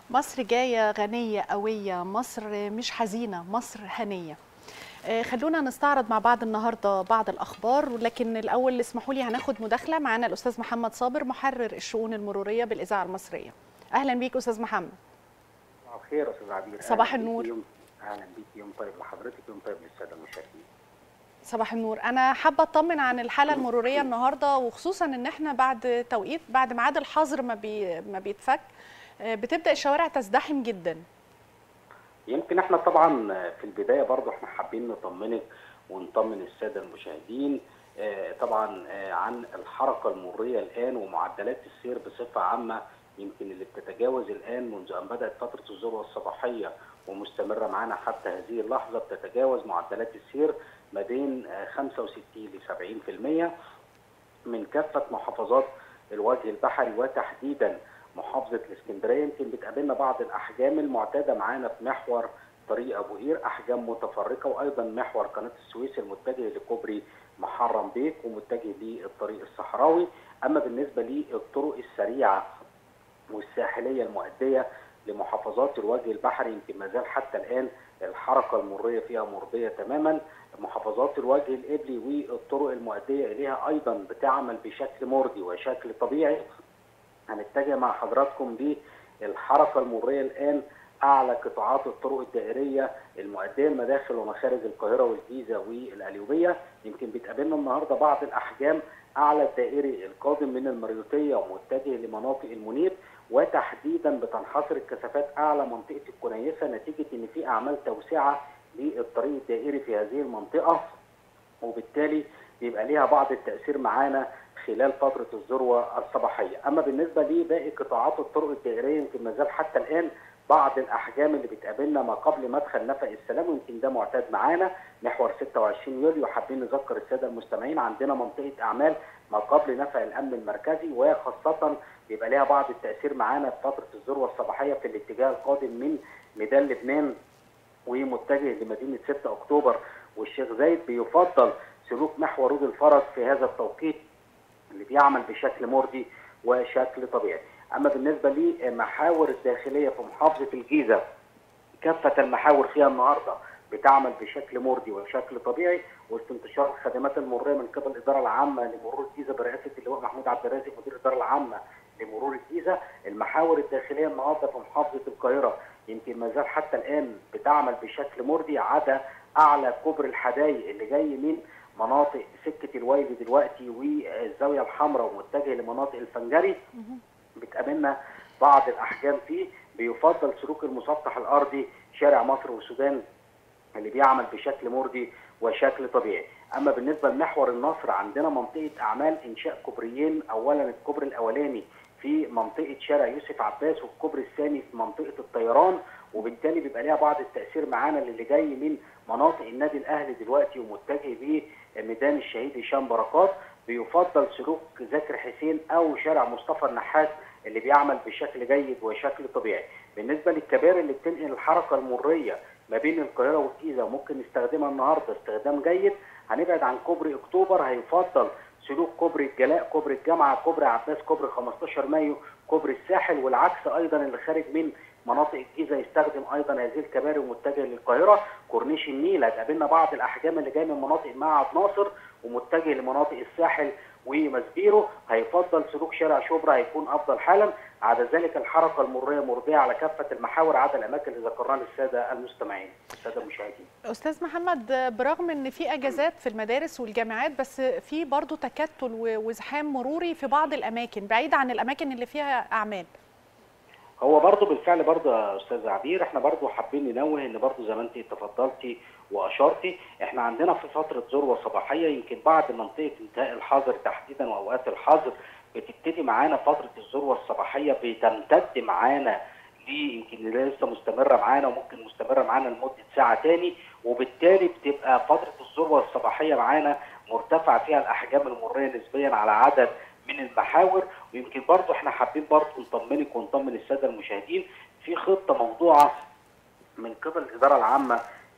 مصر جاية غنية قوية مصر مش حزينة مصر هنية آه، خلونا نستعرض مع بعض النهارده بعض الاخبار لكن الاول اسمحوا لي هناخد مداخله معانا الاستاذ محمد صابر محرر الشؤون المروريه بالاذاعه المصريه اهلا بيك استاذ محمد صباح الخير استاذ عبير صباح أهلاً بيك النور. يوم اهلا بيك يوم طيب لحضرتك يوم طيب للساده المشاهدين صباح النور انا حابه اطمن عن الحاله المروريه النهارده وخصوصا ان احنا بعد توقيت بعد ميعاد الحظر ما بي ما بيتفك آه، بتبدا الشوارع تزدحم جدا يمكن احنا طبعا في البدايه برضو احنا حابين نطمنك ونطمن الساده المشاهدين آه، طبعا آه، عن الحركه المروريه الان ومعدلات السير بصفه عامه يمكن اللي بتتجاوز الان منذ ان بدات فتره الذروه الصباحيه ومستمره معانا حتى هذه اللحظه بتتجاوز معدلات السير ما بين آه، 65 ل 70% من كافه محافظات الوجه البحري وتحديدا محافظه الاسكندريه يمكن بتقابلنا بعض الاحجام المعتاده معانا في محور طريق ابو قير احجام متفرقه وايضا محور قناه السويس المتجه لكوبري محرم بيك ومتجه للطريق الصحراوي اما بالنسبه للطرق السريعه والساحليه المؤديه لمحافظات الوجه البحري يمكن ما زال حتى الان الحركه المريه فيها مرضيه تماما محافظات الوجه القبلي والطرق المؤديه اليها ايضا بتعمل بشكل مرضي وشكل طبيعي هنتجه مع حضراتكم بالحركه المريه الان اعلى قطاعات الطرق الدائريه المؤديه لمداخل ومخارج القاهره والجيزه والقليوبيه يمكن بتقابلنا النهارده بعض الاحجام اعلى الدائري القادم من المريوطيه ومتجه لمناطق المنيب وتحديدا بتنحصر الكثافات اعلى منطقه الكنيسه نتيجه ان في اعمال توسعه للطريق الدائري في هذه المنطقه وبالتالي بيبقى ليها بعض التاثير معانا خلال فتره الذروه الصباحيه، اما بالنسبه لباقي قطاعات الطرق الدائريه يمكن ما زال حتى الان بعض الاحجام اللي بتقابلنا ما قبل مدخل نفق السلام ويمكن ده معتاد معانا محور 26 يوليو حابين نذكر الساده المستمعين عندنا منطقه اعمال ما قبل نفق الامن المركزي وخاصه بيبقى ليها بعض التاثير معانا في فتره الذروه الصباحيه في الاتجاه القادم من ميدان لبنان ومتجه لمدينه 6 اكتوبر والشيخ زايد بيفضل سلوك محور رود الفرج في هذا التوقيت اللي بيعمل بشكل مرضي وشكل طبيعي. اما بالنسبه لمحاور الداخليه في محافظه الجيزه كافه المحاور فيها النهارده بتعمل بشكل مرضي وشكل طبيعي وسط انتشار الخدمات المروريه من قبل الاداره العامه لمرور الجيزه برئاسه اللواء محمود عبد الرازق مدير الاداره العامه لمرور الجيزه المحاور الداخليه النهارده في محافظه القاهره يمكن ما زال حتى الان بتعمل بشكل مرضي عدا اعلى كوبري الحدايق اللي جاي من مناطق سكه الويل دلوقتي والزاويه الحمراء ومتجه لمناطق الفنجري بتقابلنا بعض الاحجام فيه بيفضل سلوك المسطح الارضي شارع مصر والسودان اللي بيعمل بشكل مرضي وشكل طبيعي اما بالنسبه لمحور النصر عندنا منطقه اعمال انشاء كوبريين اولا الكوبري الاولاني في منطقه شارع يوسف عباس والكوبري الثاني في منطقه الطيران وبالتالي بيبقى ليها بعض التاثير معانا اللي جاي من مناطق النادي الاهلي دلوقتي ومتجه لميدان الشهيد هشام بركات بيفضل سلوك ذاكر حسين او شارع مصطفى النحاس اللي بيعمل بشكل جيد وشكل طبيعي بالنسبه للكباري اللي بتنقل الحركه المريه ما بين القاهره والجيزه وممكن نستخدمها النهارده استخدام جيد هنبعد عن كوبري اكتوبر هيفضل سلوك كوبري الجلاء كوبري الجامعه كوبري عباس كوبري 15 مايو كوبري الساحل والعكس ايضا اللي خارج من مناطق الجيزه يستخدم ايضا هذه الكباري ومتجه للقاهره كورنيش النيل هتقابلنا بعض الاحجام اللي جايه من مناطق معهد ناصر ومتجه لمناطق الساحل ومسبيرو هيفضل سلوك شارع شبرا هيكون افضل حالا عدا ذلك الحركه المريه مرضيه على كافه المحاور عدا الاماكن اللي ذكرناها للساده المستمعين الساده المشاهدين استاذ محمد برغم ان في اجازات في المدارس والجامعات بس في برضه تكتل و- وازحام مروري في بعض الاماكن بعيد عن الاماكن اللي فيها اعمال هو برضه بالفعل برضه يا استاذ عبير احنا برضه حابين ننوه ان برضه زي ما انت تفضلتي واشرتي احنا عندنا في فتره ذروه صباحيه يمكن بعد منطقه انتهاء الحظر تحديدا واوقات الحظر بتبتدي معانا فتره الذروه الصباحيه بتمتد معانا دي يمكن لسه مستمره معانا وممكن مستمره معانا لمده ساعه تاني وبالتالي بتبقى فتره الذروه الصباحيه معانا مرتفع فيها الاحجام المريه نسبيا على عدد من المحاور ويمكن برضه احنا حابين برضه نطمنك ونطمن الساده المشاهدين في خطه موضوعه من قبل الاداره العامه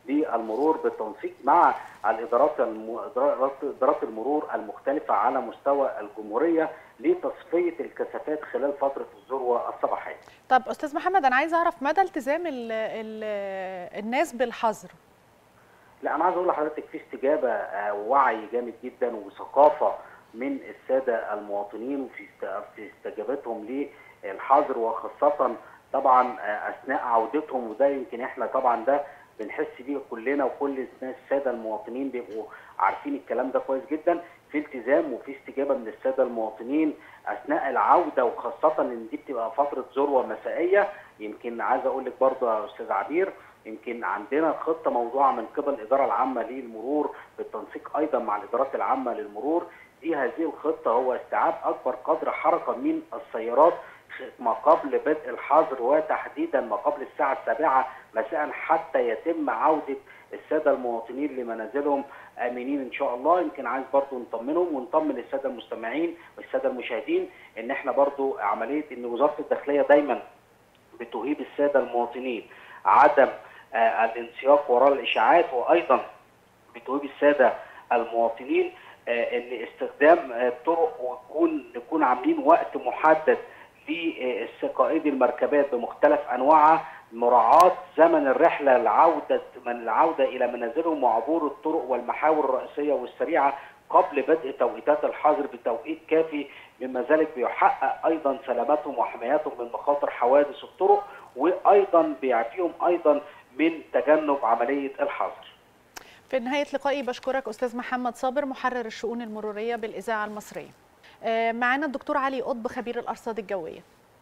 للمرور بالتنسيق مع الادارات الم... ادارات المرور المختلفه على مستوى الجمهوريه لتصفيه الكثافات خلال فتره الذروه الصباحيه. طب استاذ محمد انا عايز اعرف مدى التزام ال ال الناس بالحظر. لا انا عايز اقول لحضرتك في استجابه ووعي جامد جدا وثقافه من الساده المواطنين وفي في استجابتهم للحظر وخاصه طبعا اثناء عودتهم وده يمكن احنا طبعا ده بنحس بيه كلنا وكل الناس الساده المواطنين بيبقوا عارفين الكلام ده كويس جدا في التزام وفي استجابه من الساده المواطنين اثناء العوده وخاصه ان دي بتبقى فتره ذروه مسائيه يمكن عايز اقول لك برضه يا استاذ عبير يمكن عندنا خطه موضوعه من قبل الاداره العامه للمرور بالتنسيق ايضا مع الادارات العامه للمرور دي هذه الخطه هو استيعاب اكبر قدر حركه من السيارات ما قبل بدء الحظر وتحديدا ما قبل الساعه السابعه مساء حتى يتم عوده الساده المواطنين لمنازلهم امنين ان شاء الله يمكن عايز برضو نطمنهم ونطمن الساده المستمعين والساده المشاهدين ان احنا برضو عمليه ان وزاره الداخليه دايما بتهيب الساده المواطنين عدم آه الانسياق وراء الاشاعات وايضا بتهيب الساده المواطنين آه ان استخدام الطرق آه ويكون نكون عاملين وقت محدد لقائدي المركبات بمختلف انواعها مراعاة زمن الرحلة العودة من العودة إلى منازلهم وعبور الطرق والمحاور الرئيسية والسريعة قبل بدء توقيتات الحظر بتوقيت كافي مما ذلك بيحقق أيضا سلامتهم وحمايتهم من مخاطر حوادث الطرق وأيضا بيعفيهم أيضا من تجنب عملية الحظر في نهاية لقائي بشكرك أستاذ محمد صابر محرر الشؤون المرورية بالإذاعة المصرية معانا الدكتور علي قطب خبير الأرصاد الجوية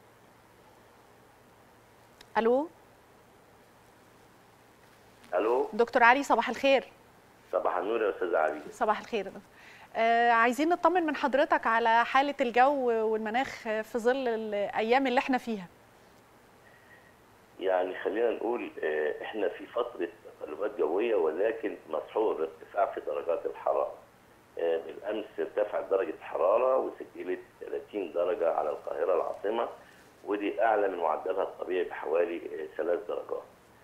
الو الو دكتور علي صباح الخير صباح النور يا استاذ علي صباح الخير آه عايزين نطمن من حضرتك على حاله الجو والمناخ في ظل الايام اللي احنا فيها يعني خلينا نقول آه احنا في فتره تقلبات جويه ولكن مصحوبه بارتفاع في درجات الحراره آه بالامس ارتفعت درجه الحراره وسجلت 30 درجه على القاهره العاصمه ودي اعلى من معدلها الطبيعي بحوالي ثلاث درجات.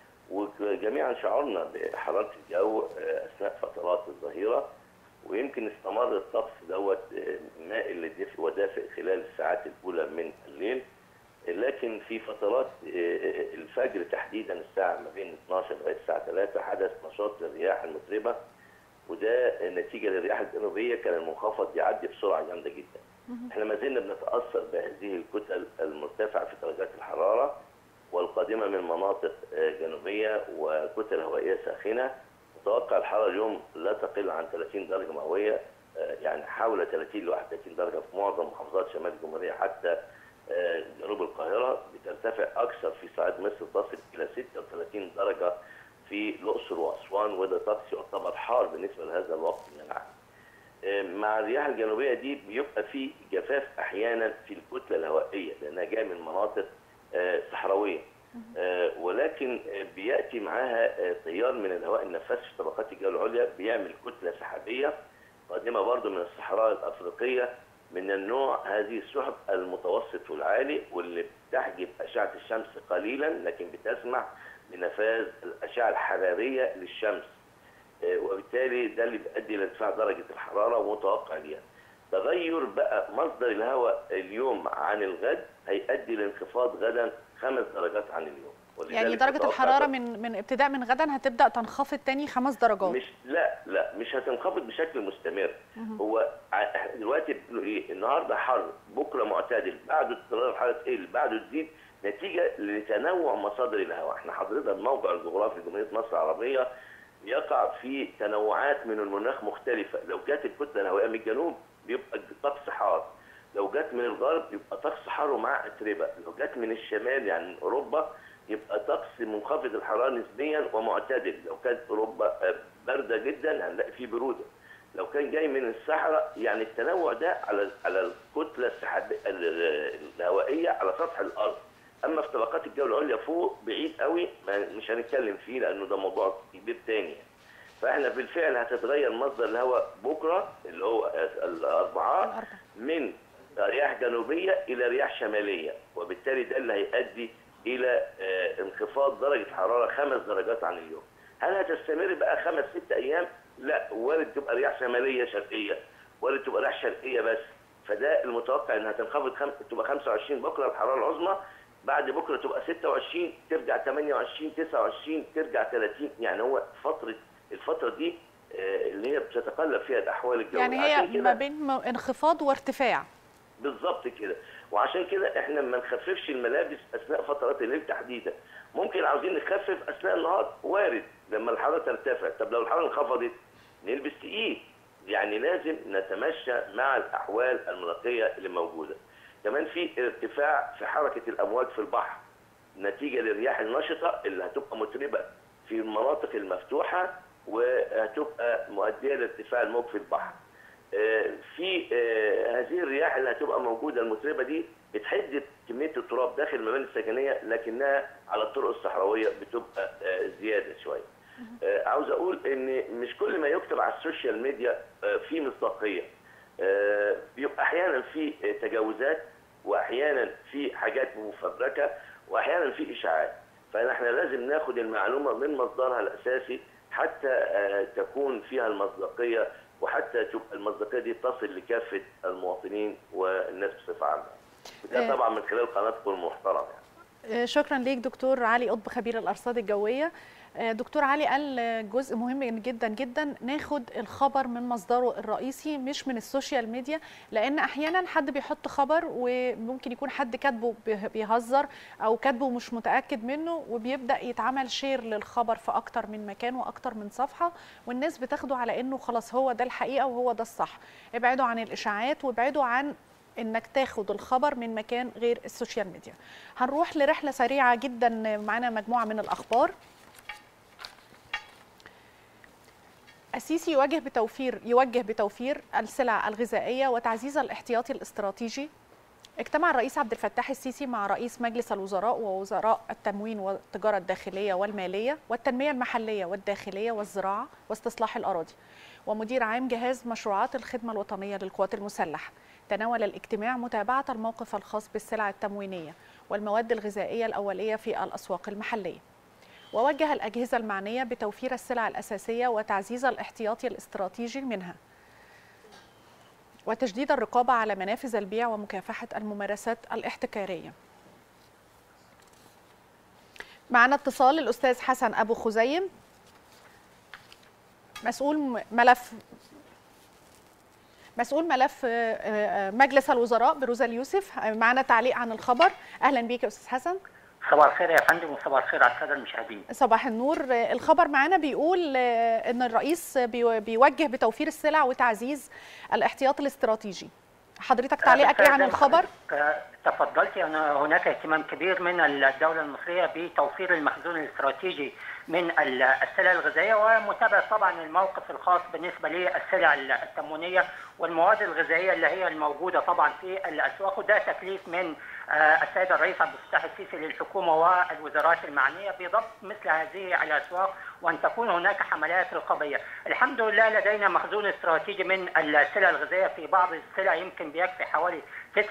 وجميعا شعرنا بحراره الجو اثناء فترات الظهيره ويمكن استمر الطقس دوت مائل للدفء ودافئ خلال الساعات الاولى من الليل لكن في فترات الفجر تحديدا الساعه ما بين 12 لغايه الساعه 3 حدث نشاط للرياح المتربه وده نتيجه للرياح الجنوبيه كان المنخفض يعدي بسرعه جامده جدا. احنا ما زلنا بنتاثر بهذه الكتل المرتفعه في درجات الحراره والقادمه من مناطق جنوبيه وكتل هوائيه ساخنه متوقع الحراره اليوم لا تقل عن 30 درجه مئويه يعني حول 30 ل 31 درجه في معظم محافظات شمال الجمهوريه حتى جنوب القاهره بترتفع اكثر في صعيد مصر تصل الى 36 درجه في الاقصر واسوان وده طقس يعتبر حار بالنسبه لهذا الوقت من العام. مع الرياح الجنوبيه دي بيبقى في جفاف احيانا في الكتله الهوائيه لانها جايه من مناطق صحراويه ولكن بياتي معاها تيار من الهواء النفاث في طبقات الجو العليا بيعمل كتله سحابيه قادمه برضه من الصحراء الافريقيه من النوع هذه السحب المتوسط والعالي واللي بتحجب اشعه الشمس قليلا لكن بتسمح بنفاذ الاشعه الحراريه للشمس وبالتالي ده اللي بيؤدي الى ارتفاع درجه الحراره ومتوقع ليها. تغير بقى مصدر الهواء اليوم عن الغد هيؤدي لانخفاض غدا خمس درجات عن اليوم. يعني درجة الحرارة من من ابتداء من غدا هتبدأ تنخفض تاني خمس درجات. مش لا لا مش هتنخفض بشكل مستمر. هو دلوقتي بيقولوا ايه؟ النهارده حر، بكره معتدل، بعده درجة الحرارة تقل، بعده تزيد نتيجة لتنوع مصادر الهواء، احنا حضرتك الموقع الجغرافي لجمهورية مصر العربية يقع في تنوعات من المناخ مختلفة لو جت الكتلة الهوائية من الجنوب بيبقى طقس حار لو جت من الغرب يبقى طقس حار ومع أتربة لو جت من الشمال يعني من أوروبا يبقى طقس منخفض الحرارة نسبيا ومعتدل لو كانت أوروبا باردة جدا هنلاقي فيه برودة لو كان جاي من الصحراء يعني التنوع ده على على الكتلة السحابية الهوائية على سطح الأرض اما في طبقات الجو العليا فوق بعيد قوي مش هنتكلم فيه لانه ده موضوع كبير تاني فاحنا بالفعل هتتغير مصدر الهواء بكره اللي هو الاربعاء من رياح جنوبيه الى رياح شماليه وبالتالي ده اللي هيؤدي الى انخفاض درجه حراره خمس درجات عن اليوم هل هتستمر بقى خمس ست ايام؟ لا وارد تبقى رياح شماليه شرقيه وارد تبقى رياح شرقيه بس فده المتوقع انها تنخفض خم... تبقى 25 بكره الحراره العظمى بعد بكره تبقى 26 ترجع 28 29 ترجع 30 يعني هو فتره الفتره دي آه، اللي هي بتتقلب فيها الاحوال الجويه يعني هي عشان كده- ما بين م- انخفاض وارتفاع بالظبط كده وعشان كده احنا ما نخففش الملابس اثناء فترات الليل تحديدا ممكن عاوزين نخفف اثناء النهار وارد لما الحراره ترتفع طب لو الحراره انخفضت نلبس تقيل يعني لازم نتمشى مع الاحوال المناخيه اللي موجوده كمان في ارتفاع في حركه الامواج في البحر نتيجه للرياح النشطه اللي هتبقى متربه في المناطق المفتوحه وهتبقى مؤديه لارتفاع الموج في البحر آه، في آه، هذه الرياح اللي هتبقى موجوده المتربه دي بتحد كميه التراب داخل المباني السكنيه لكنها على الطرق الصحراويه بتبقى آه، زياده شويه. آه، عاوز اقول ان مش كل ما يكتب على السوشيال ميديا آه، فيه مصداقيه. آه، بيبقى احيانا في آه، تجاوزات واحيانا في حاجات مفبركه واحيانا في اشاعات. فاحنا لازم ناخد المعلومه من مصدرها الاساسي حتى آه، تكون فيها المصداقيه وحتى تبقى المصداقيه دي تصل لكافه المواطنين والناس بصفه عامه. آه. ده طبعا من خلال قناتكم المحترمه يعني. آه، شكرا ليك دكتور علي قطب خبير الارصاد الجويه آه، دكتور علي قال آه، جزء مهم جدا جدا ناخد الخبر من مصدره الرئيسي مش من السوشيال ميديا لان احيانا حد بيحط خبر وممكن يكون حد كاتبه بيه- بيهزر او كاتبه مش متاكد منه وبيبدا يتعمل شير للخبر في اكتر من مكان واكتر من صفحه والناس بتاخده على انه خلاص هو ده الحقيقه وهو ده الصح ابعدوا عن الاشاعات وابعدوا عن انك تاخد الخبر من مكان غير السوشيال ميديا هنروح لرحله سريعه جدا معانا مجموعه من الاخبار السيسي يواجه بتوفير يوجه بتوفير السلع الغذائيه وتعزيز الاحتياطي الاستراتيجي اجتمع الرئيس عبد الفتاح السيسي مع رئيس مجلس الوزراء ووزراء التموين والتجاره الداخليه والماليه والتنميه المحليه والداخليه والزراعه واستصلاح الاراضي ومدير عام جهاز مشروعات الخدمه الوطنيه للقوات المسلحه تناول الاجتماع متابعه الموقف الخاص بالسلع التموينيه والمواد الغذائيه الاوليه في الاسواق المحليه ووجه الأجهزة المعنية بتوفير السلع الأساسية وتعزيز الاحتياطي الاستراتيجي منها وتشديد الرقابة على منافذ البيع ومكافحة الممارسات الاحتكارية معنا اتصال الأستاذ حسن أبو خزيم مسؤول م- ملف مسؤول ملف آه، آه، مجلس الوزراء بروزا اليوسف معنا تعليق عن الخبر أهلا بيك يا أستاذ حسن صباح الخير يا فندم وصباح الخير على الساده المشاهدين. صباح النور الخبر معانا بيقول آه، ان الرئيس بيو- بيوجه بتوفير السلع وتعزيز الاحتياط الاستراتيجي حضرتك تعليقك ايه عن زي ما الخبر حضرتك تفضلت ان هناك اهتمام كبير من الدوله المصريه بتوفير المخزون الاستراتيجي من ال- السلع الغذائيه ومتابعه طبعا الموقف الخاص بالنسبه للسلع التموينيه والمواد الغذائيه اللي هي الموجوده طبعا في الاسواق وده تكليف من آه، السيد الرئيس عبد الفتاح السيسي للحكومه والوزارات المعنيه بضبط مثل هذه الاسواق وان تكون هناك حملات رقابيه. الحمد لله لدينا مخزون استراتيجي من السلع الغذائيه في بعض السلع يمكن بيكفي حوالي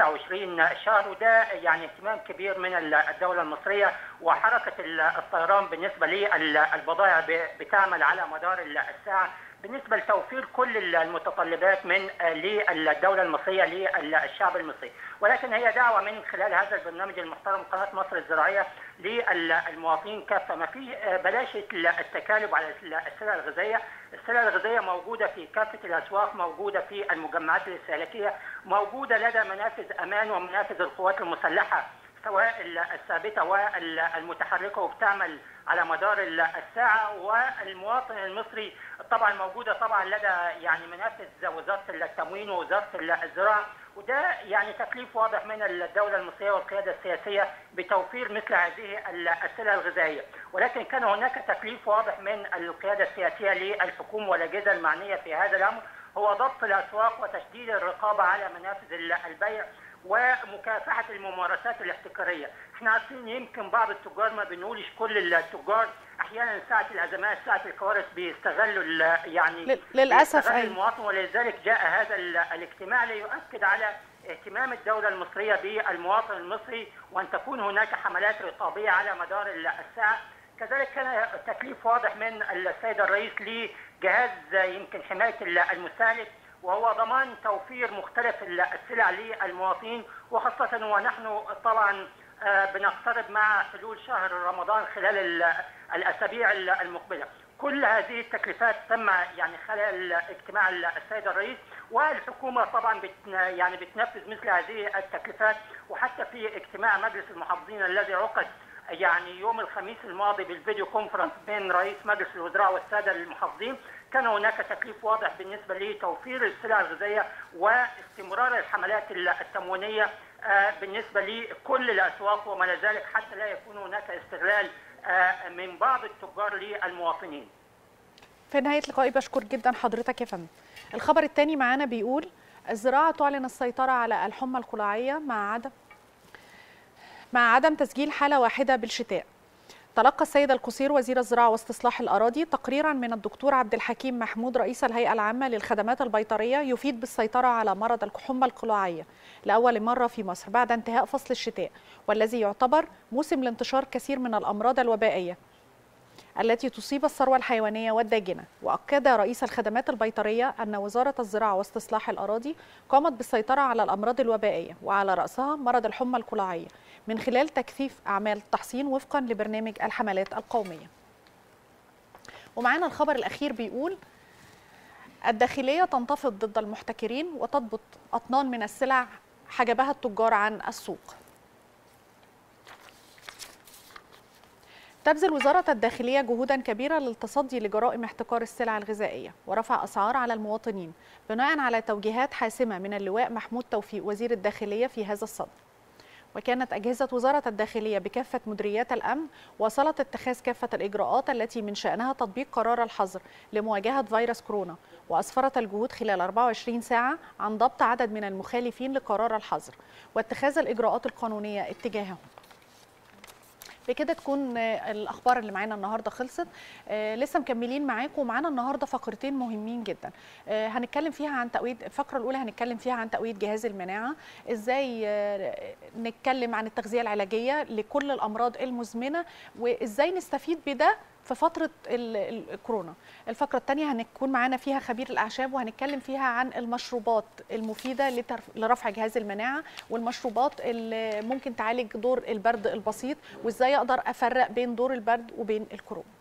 29 شهر وده يعني اهتمام كبير من الدوله المصريه وحركه الطيران بالنسبه للبضائع بتعمل على مدار الساعه بالنسبه لتوفير كل المتطلبات من للدوله المصريه للشعب المصري ولكن هي دعوه من خلال هذا البرنامج المحترم قناه مصر الزراعيه للمواطنين كافه ما في بلاش التكالب على السلع الغذائيه السلع الغذائيه موجوده في كافه الاسواق موجوده في المجمعات الاستهلاكيه موجوده لدى منافذ امان ومنافذ القوات المسلحه سواء الثابته والمتحركه وبتعمل على مدار الساعه والمواطن المصري طبعا موجوده طبعا لدى يعني منافذ وزاره التموين ووزاره الزراعه وده يعني تكليف واضح من الدوله المصريه والقياده السياسيه بتوفير مثل هذه السلع الغذائيه ولكن كان هناك تكليف واضح من القياده السياسيه للحكومه والاجهزه المعنيه في هذا الامر هو ضبط الاسواق وتشديد الرقابه على منافذ البيع ومكافحه الممارسات الاحتكاريه، احنا عارفين يمكن بعض التجار ما بنقولش كل التجار احيانا ساعه الازمات ساعه الكوارث بيستغلوا يعني للاسف بيستغل المواطن ولذلك جاء هذا الاجتماع ليؤكد على اهتمام الدولة المصرية بالمواطن المصري وأن تكون هناك حملات رقابية على مدار الساعة كذلك كان تكليف واضح من السيد الرئيس لجهاز يمكن حمايه المستهلك وهو ضمان توفير مختلف السلع للمواطنين وخاصه ونحن طبعا بنقترب مع حلول شهر رمضان خلال الاسابيع المقبله. كل هذه التكليفات تم يعني خلال اجتماع السيد الرئيس والحكومه طبعا بت يعني بتنفذ مثل هذه التكليفات وحتى في اجتماع مجلس المحافظين الذي عقد يعني يوم الخميس الماضي بالفيديو كونفرنس بين رئيس مجلس الوزراء والساده المحافظين كان هناك تكليف واضح بالنسبه لتوفير السلع الغذائيه واستمرار الحملات التموينيه بالنسبه لكل الاسواق وما الى ذلك حتى لا يكون هناك استغلال من بعض التجار للمواطنين. في نهايه لقائي بشكر جدا حضرتك يا فندم. الخبر الثاني معانا بيقول الزراعه تعلن السيطره على الحمى القلاعيه مع عدم مع عدم تسجيل حاله واحده بالشتاء. تلقى السيد القصير وزير الزراعه واستصلاح الاراضي تقريرا من الدكتور عبد الحكيم محمود رئيس الهيئه العامه للخدمات البيطريه يفيد بالسيطره على مرض الحمى القلاعيه لاول مره في مصر بعد انتهاء فصل الشتاء والذي يعتبر موسم لانتشار كثير من الامراض الوبائيه التي تصيب الثروه الحيوانيه والداجنه واكد رئيس الخدمات البيطريه ان وزاره الزراعه واستصلاح الاراضي قامت بالسيطره على الامراض الوبائيه وعلى راسها مرض الحمى القلاعيه من خلال تكثيف اعمال التحصين وفقا لبرنامج الحملات القوميه ومعانا الخبر الاخير بيقول الداخليه تنتفض ضد المحتكرين وتضبط اطنان من السلع حجبها التجار عن السوق تبذل وزارة الداخلية جهودا كبيرة للتصدي لجرائم احتكار السلع الغذائية ورفع أسعار على المواطنين بناء على توجيهات حاسمة من اللواء محمود توفيق وزير الداخلية في هذا الصدد وكانت أجهزة وزارة الداخلية بكافة مديريات الأمن واصلت اتخاذ كافة الإجراءات التي من شأنها تطبيق قرار الحظر لمواجهة فيروس كورونا وأسفرت الجهود خلال 24 ساعة عن ضبط عدد من المخالفين لقرار الحظر واتخاذ الإجراءات القانونية اتجاههم بكده تكون الاخبار اللي معانا النهارده خلصت آه لسه مكملين معاكم ومعانا النهارده فقرتين مهمين جدا آه هنتكلم فيها عن تقويض الفقره الاولى هنتكلم فيها عن تقويض جهاز المناعه ازاي آه نتكلم عن التغذيه العلاجيه لكل الامراض المزمنه وازاي نستفيد بده في فترة الكورونا الفقرة الثانية هنكون معانا فيها خبير الأعشاب وهنتكلم فيها عن المشروبات المفيدة لرفع جهاز المناعة والمشروبات اللي ممكن تعالج دور البرد البسيط وإزاي أقدر أفرق بين دور البرد وبين الكورونا